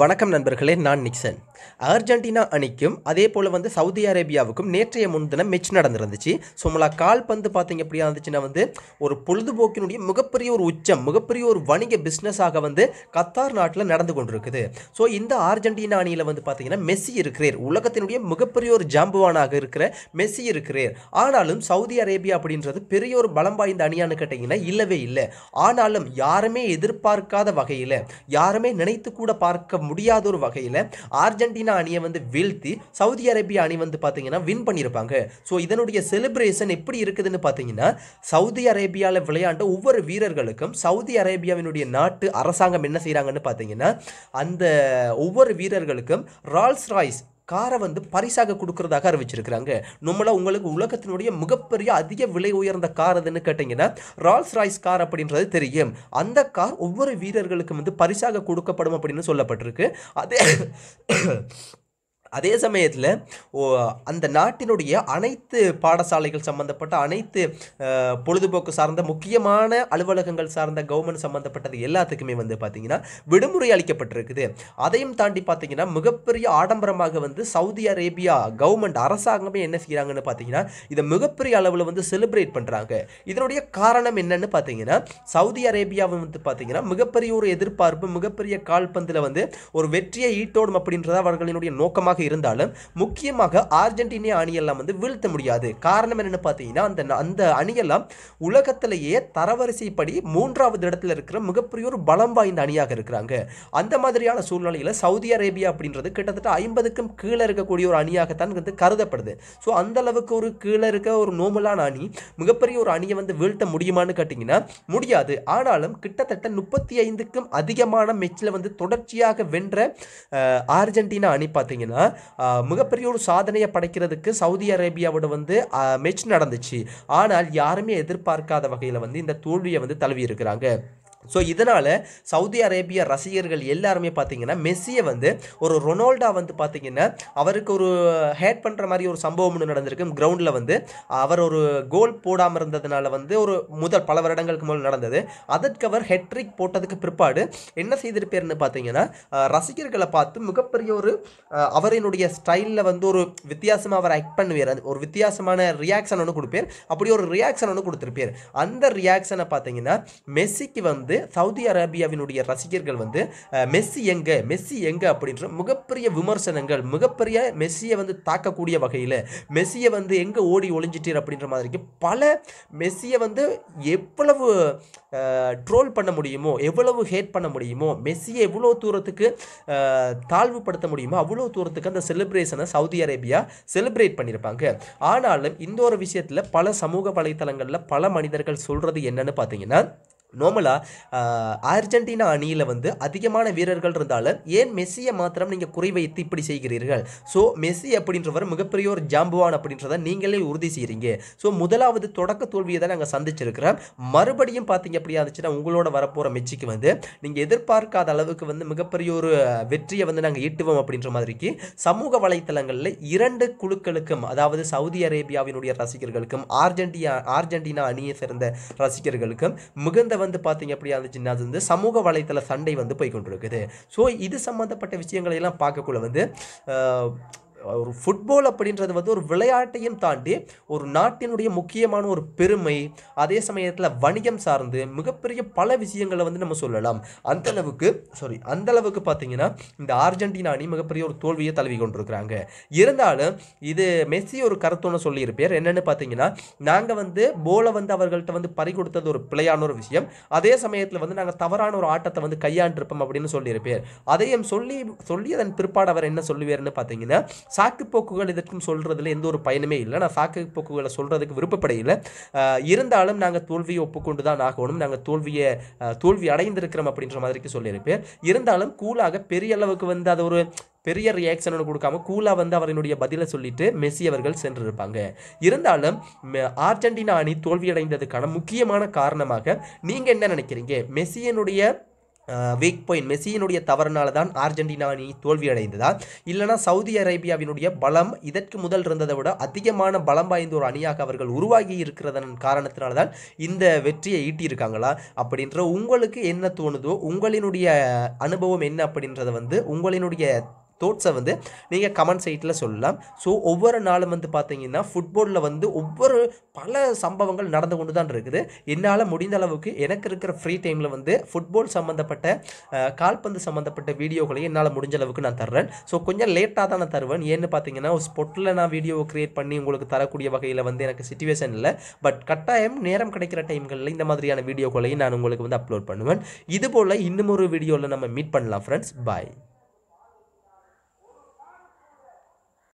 வணக்கம் நண்பர்களே நான் நிக்சன் அர்ஜென்டினா அணிக்கும் அதே போல் வந்து சவுதி அரேபியாவுக்கும் நேற்றைய முன்தினம் மேட்ச் நடந்திருந்துச்சு ஸோ நம்மளா கால்பந்து பார்த்தீங்க அப்படியா இருந்துச்சுன்னா வந்து ஒரு பொழுதுபோக்கினுடைய மிகப்பெரிய ஒரு உச்சம் மிகப்பெரிய ஒரு வணிக பிஸ்னஸாக வந்து கத்தார் நாட்டில் நடந்து கொண்டிருக்குது ஸோ இந்த அர்ஜென்டினா அணியில் வந்து பார்த்தீங்கன்னா மெஸ்ஸி இருக்கிறார் உலகத்தினுடைய மிகப்பெரிய ஒரு ஜாம்புவானாக இருக்கிற மெஸ்ஸி இருக்கிறார் ஆனாலும் சவுதி அரேபியா அப்படின்றது பெரிய ஒரு பலம் வாய்ந்த அணியான்னு கேட்டிங்கன்னா இல்லவே இல்லை ஆனாலும் யாருமே எதிர்பார்க்காத வகையில் யாருமே நினைத்து கூட பார்க்க முடியாத ஒரு வகையில் அர்ஜென்டினா அணியை வந்து வீழ்த்தி சவுதி அரேபியா அணி வந்து பார்த்தீங்கன்னா வின் பண்ணியிருப்பாங்க ஸோ இதனுடைய செலிப்ரேஷன் எப்படி இருக்குதுன்னு பார்த்தீங்கன்னா சவுதி அரேபியாவில் விளையாண்ட ஒவ்வொரு வீரர்களுக்கும் சவுதி அரேபியாவினுடைய நாட்டு அரசாங்கம் என்ன செய்கிறாங்கன்னு பார்த்தீங்கன்னா அந்த ஒவ்வொரு வீரர்களுக்கும் ரால்ஸ் ராய்ஸ் காரை வந்து பரிசாக கொடுக்கறதாக அறிவிச்சிருக்கிறாங்க நம்மள உங்களுக்கு உலகத்தினுடைய மிகப்பெரிய அதிக விலை உயர்ந்த கார் எதுன்னு கேட்டிங்கன்னா ரால்ஸ் ராய்ஸ் கார் அப்படின்றது தெரியும் அந்த கார் ஒவ்வொரு வீரர்களுக்கும் வந்து பரிசாக கொடுக்கப்படும் அப்படின்னு சொல்லப்பட்டிருக்கு அதே அதே சமயத்தில் அந்த நாட்டினுடைய அனைத்து பாடசாலைகள் சம்பந்தப்பட்ட அனைத்து அஹ், பொழுதுபோக்கு சார்ந்த முக்கியமான அலுவலகங்கள் சார்ந்த கவர்மெண்ட் சம்பந்தப்பட்டது எல்லாத்துக்குமே வந்து பார்த்தீங்கன்னா விடுமுறை அளிக்கப்பட்டிருக்குது அதையும் தாண்டி பார்த்தீங்கன்னா மிகப்பெரிய ஆடம்பரமாக வந்து சவுதி அரேபியா கவர்மெண்ட் அரசாங்கமே என்ன செய்கிறாங்கன்னு பார்த்தீங்கன்னா இதை மிகப்பெரிய அளவில் வந்து செலிப்ரேட் பண்ணுறாங்க இதனுடைய காரணம் என்னன்னு பார்த்தீங்கன்னா சவுதி அரேபியாவை வந்து பார்த்தீங்கன்னா மிகப்பெரிய ஒரு எதிர்பார்ப்பு மிகப்பெரிய கால்பந்தில் வந்து ஒரு வெற்றியை ஈட்டோடும் அப்படின்றது அவர்களினுடைய நோக்கமாக இருந்தாலும் முக்கியமாக அர்ஜென்டினா அணியெல்லாம் வந்து வீழ்த்த முடியாது காரணம் என்னன்னு பார்த்தீங்கன்னா அந்த அந்த அணியெல்லாம் உலகத்திலேயே தரவரிசைப்படி மூன்றாவது இடத்துல இருக்கிற மிகப்பெரிய ஒரு பலம் வாய்ந்த அணியாக இருக்கிறாங்க அந்த மாதிரியான சூழ்நிலையில் சவுதி அரேபியா அப்படின்றது கிட்டத்தட்ட ஐம்பதுக்கும் கீழே இருக்கக்கூடிய ஒரு அணியாகத்தான் வந்து கருதப்படுது ஸோ அந்த அளவுக்கு ஒரு கீழே இருக்க ஒரு நோமலான அணி மிகப்பெரிய ஒரு அணியை வந்து வீழ்த்த முடியுமான்னு கேட்டிங்கன்னா முடியாது ஆனாலும் கிட்டத்தட்ட முப்பத்தி ஐந்துக்கும் அதிகமான மெச்சில் வந்து தொடர்ச்சியாக வென்ற அஹ், அர்ஜென்டினா அணி பார்த்தீங்கன்னா அஹ், மிகப்பெரிய ஒரு சாதனையை படைக்கிறதுக்கு சவுதி அரேபியாவோட வந்து மெச் நடந்துச்சு ஆனால் யாருமே எதிர்பார்க்காத வகையில் வந்து இந்த தோல்வியை வந்து தழுவி இருக்கிறாங்க ஸோ இதனால் சவுதி அரேபிய ரசிகர்கள் எல்லாருமே பார்த்தீங்கன்னா மெஸ்ஸியை வந்து ஒரு ரொனால்டா வந்து பார்த்தீங்கன்னா அவருக்கு ஒரு ஹேட் பண்ணுற மாதிரி ஒரு சம்பவம் ஒன்று நடந்திருக்கு கிரவுண்டில் வந்து அவர் ஒரு கோல் போடாமல் இருந்ததுனால வந்து ஒரு முதல் பல வருடங்களுக்கு முதல் நடந்தது அதற்கு அவர் ஹெட்ரிக் போட்டதுக்கு பிற்பாடு என்ன செய்திருப்பார்னு பார்த்தீங்கன்னா அஹ், ரசிகர்களை பார்த்து மிகப்பெரிய ஒரு அஹ், அவரினுடைய ஸ்டைலில் வந்து ஒரு வித்தியாசமாக அவர் ஆக்ட் பண்ணுவார் அது ஒரு வித்தியாசமான ரியாக்ஷன் ஒன்று கொடுப்பார் அப்படி ஒரு ரியாக்ஷன் ஒன்று கொடுத்துருப்பார் அந்த ரியாக்ஷனை பார்த்தீங்கன்னா மெஸ்ஸிக்கு வந்து சவுதி அரேபியாவினுடைய ரசிகர்கள் வந்து அஹ், மெஸ்ஸி எங்க மெஸ்ஸி எங்க அப்படின்ற மிகப்பெரிய விமர்சனங்கள் மிகப்பெரிய மெஸ்ஸியை வந்து தாக்கக்கூடிய வகையில் மெஸ்ஸியை வந்து எங்கே ஓடி ஒளிஞ்சிட்டீர் அப்படின்ற மாதிரிக்கு பல மெஸ்ஸியை வந்து எவ்வளவு ட்ரோல் பண்ண முடியுமோ எவ்வளவு ஹேட் பண்ண முடியுமோ மெஸ்ஸியை எவ்வளோ தூரத்துக்கு அஹ், தாழ்வுபடுத்த முடியுமோ அவ்வளோ தூரத்துக்கு அந்த செலிப்ரேஷனை சவுதி அரேபியா செலிப்ரேட் பண்ணியிருப்பாங்க ஆனாலும் இந்த ஒரு விஷயத்தில் பல சமூக வலைத்தளங்களில் பல மனிதர்கள் சொல்கிறது என்னன்னு பார்த்தீங்கன்னா நார்மலாக அர்ஜென்டினா அணியில் வந்து அதிகமான வீரர்கள் இருந்தாலும் ஏன் மெஸ்ஸியை மாத்திரம் நீங்கள் குறை வைத்து இப்படி செய்கிறீர்கள் ஸோ மெஸ்ஸி அப்படின்றவர் மிகப்பெரிய ஒரு ஜாம்புவான் அப்படின்றத நீங்களே உறுதி செய்கிறீங்க ஸோ முதலாவது தொடக்க தோல்வியை தான் நாங்கள் சந்திச்சிருக்கிறோம் மறுபடியும் பார்த்தீங்க அப்படியா இருந்துச்சுன்னா உங்களோட வரப்போகிற மெச்சிக்கு வந்து நீங்கள் எதிர்பார்க்காத அளவுக்கு வந்து மிகப்பெரிய ஒரு வெற்றியை வந்து நாங்கள் ஈட்டுவோம் அப்படின்ற மாதிரிக்கு சமூக வலைத்தளங்களில் இரண்டு குழுக்களுக்கும் அதாவது சவுதி அரேபியாவினுடைய ரசிகர்களுக்கும் அர்ஜென்டினா அர்ஜென்டினா அணியை சேர்ந்த ரசிகர்களுக்கும் மிகுந்த வந்து பார்த்தீங்க அப்படியா இருந்துச்சுன்னா அது வந்து சமூக வலைத்தள சண்டை வந்து போய் கொண்டிருக்குது ஸோ இது சம்மந்தப்பட்ட விஷயங்களை எல்லாம் பார்க்கக்குள்ள வந்து ஆஹ், ஒரு ஃபுட்பால் அப்படின்றது வந்து ஒரு விளையாட்டையும் தாண்டி ஒரு நாட்டினுடைய முக்கியமான ஒரு பெருமை அதே சமயத்தில் வணிகம் சார்ந்து மிகப்பெரிய பல விஷயங்களை வந்து நம்ம சொல்லலாம் அந்த அளவுக்கு சாரி அந்த அளவுக்கு பார்த்தீங்கன்னா இந்த அர்ஜென்டினா அணி மிகப்பெரிய ஒரு தோல்வியை தழுவி கொண்டிருக்கிறாங்க இருந்தாலும் இது மெஸ்ஸி ஒரு கருத்தொன்று சொல்லியிருப்பார் என்னன்னு பார்த்தீங்கன்னா நாங்கள் வந்து போலை வந்து அவர்கள்ட்ட வந்து பறி கொடுத்தது ஒரு பிழையான ஒரு விஷயம் அதே சமயத்தில் வந்து நாங்கள் தவறான ஒரு ஆட்டத்தை வந்து கையாண்டிருப்போம் அப்படின்னு சொல்லியிருப்பார் அதையும் சொல்லி சொல்லி அதன் பிற்பாடு அவர் என்ன சொல்லுவார்னு பார்த்தீங்கன்னா சாக்கு போக்குகள் இதற்கும் சொல்கிறதுல எந்த ஒரு பயனுமே இல்லை நான் சாக்கு போக்குகளை சொல்கிறதுக்கு விருப்பப்படையில ஆஹ் இருந்தாலும் நாங்கள் தோல்வியை ஒப்புக்கொண்டு தான் ஆகணும் நாங்கள் தோல்வியை ஆஹ் தோல்வி அடைந்திருக்கிறோம் அப்படின்ற மாதிரிக்கு சொல்லியிருப்பார் இருந்தாலும் கூலாக பெரிய அளவுக்கு வந்து அது ஒரு பெரிய ரியாக்ஷன் ஒன்று கொடுக்காம கூலாக வந்து அவரினுடைய பதிலை சொல்லிட்டு மெஸ்ஸி அவர்கள் சென்றிருப்பாங்க இருந்தாலும் ம- அர்ஜென்டினா அணி தோல்வியடைந்ததுக்கான முக்கியமான காரணமாக நீங்கள் என்ன நினைக்கிறீங்க மெஸ்ஸியனுடைய வீக் பாயிண்ட் மெஸ்ஸியினுடைய தவறுனால தான் அர்ஜென்டினா அணி தோல்வி அடைந்ததா இல்லைனா சவுதி அரேபியாவினுடைய பலம் இதற்கு முதல் இருந்ததை விட அதிகமான பலம் வாய்ந்த ஒரு அணியாக அவர்கள் உருவாகி இருக்கிறதன் காரணத்தினால தான் இந்த வெற்றியை ஈட்டியிருக்காங்களா அப்படின்ற உங்களுக்கு என்ன தோணுதோ உங்களினுடைய அனுபவம் என்ன அப்படின்றத வந்து உங்களினுடைய தோட்ஸை வந்து நீங்கள் கமெண்ட் சைட்டில் சொல்லலாம் ஸோ ஒவ்வொரு நாளும் வந்து பார்த்தீங்கன்னா ஃபுட்பாலில் வந்து ஒவ்வொரு பல சம்பவங்கள் நடந்து கொண்டு தான் இருக்குது என்னால் முடிந்த அளவுக்கு எனக்கு இருக்கிற ஃப்ரீ டைமில் வந்து ஃபுட்பால் சம்மந்தப்பட்ட அஹ், கால்பந்து சம்மந்தப்பட்ட வீடியோக்களையும் என்னால் முடிஞ்ச அளவுக்கு நான் தர்றேன் ஸோ கொஞ்சம் லேட்டாக தான் நான் தருவேன் ஏன்னு பார்த்தீங்கன்னா ஒரு ஸ்பொட்டில் நான் வீடியோவை க்ரியேட் பண்ணி உங்களுக்கு தரக்கூடிய வகையில் வந்து எனக்கு சுச்சுவேஷன் இல்லை பட் கட்டாயம் நேரம் கிடைக்கிற டைம்களில் இந்த மாதிரியான வீடியோக்களையும் நான் உங்களுக்கு வந்து அப்லோட் பண்ணுவேன் இது போல் இன்னும் ஒரு வீடியோவில் நம்ம மீட் பண்ணலாம் ஃப்ரெண்ட்ஸ் பாய்